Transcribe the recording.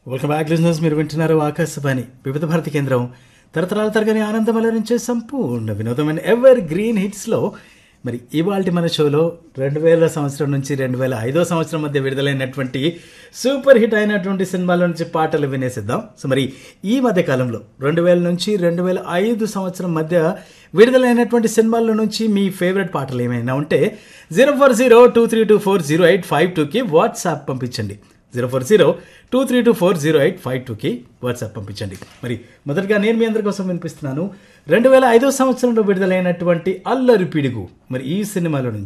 welcome back listeners మీరు వింటున్నారు ఆకాశవాణి వివిధ భారతి కేంద్రం తరతరాల తరగని ఆనందం అలరించే సంపూర్ణ వినోదమైన ఎవర్ గ్రీన్ హిట్స్లో మరి ఇవాళ మన షోలో రెండు వేల సంవత్సరం నుంచి రెండు వేల ఐదో సంవత్సరం మధ్య విడుదలైనటువంటి సూపర్ హిట్ అయినటువంటి సినిమాల నుంచి పాటలు వినేసిద్దాం సో మరి ఈ మధ్య కాలంలో రెండు వేల నుంచి రెండు వేల ఐదు సంవత్సరం మధ్య విడుదలైనటువంటి సినిమాల నుంచి మీ ఫేవరెట్ పాటలు ఏమైనా ఉంటే zero four zero two three two four zero eight five టూకి వాట్సాప్ పంపించండి zero four zero two three two four zero eight five టూకి వాట్సాప్ పంపించండి మరి మొదటగా నేను మీ అందరి కోసం వినిపిస్తున్నాను రెండు వేల ఐదో సంవత్సరంలో విడుదలైనటువంటి అల్లరి పిడుగు మరి ఈ సినిమాలో నుంచి